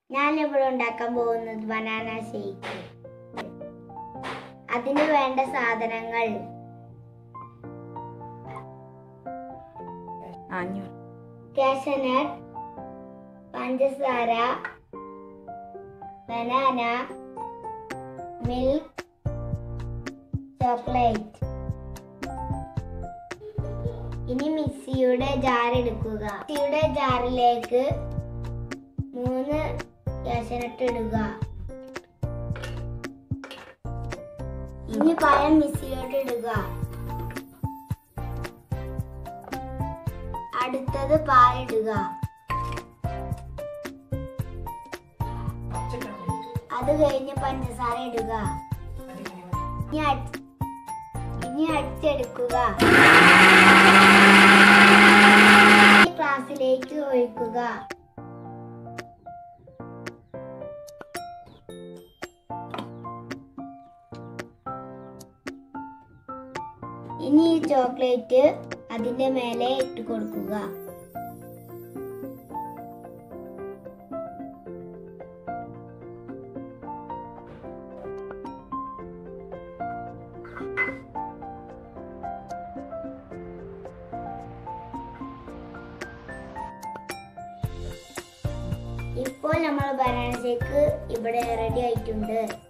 ഞാനിവിടെ ഉണ്ടാക്കാൻ പോകുന്നത് ബനാന ഷേക്ക് അതിന് വേണ്ട സാധനങ്ങൾ അഞ്ഞൂറ് കാഷ്യനട്ട് പഞ്ചസാര ബനാന മിൽക്ക് ചോക്ലേറ്റ് ഇനി മിക്സിയുടെ ജാർ എടുക്കുക മിക്സിയുടെ ജാറിലേക്ക് മൂന്ന് കാഷ്യനട്ട് ഇടുക ഇനി പഴം മിക്സിയിലോട്ട് ഇടുക അടുത്തത് പാലിടുക അത് കഴിഞ്ഞ് പഞ്ചസാര ഇടുക ഇനി അടി- ഇനി അടിച്ചെടുക്കുക ഈ ഗ്ലാസ്സിലേക്ക് ഒഴിക്കുക ഇനി ഈ ചോക്ലേറ്റ് അതിന്റെ മേലെ ഇട്ട് കൊടുക്കുക ഇപ്പോൾ നമ്മൾ ബനാന ഷേക്ക് ഇവിടെ റെഡി ആയിട്ടുണ്ട്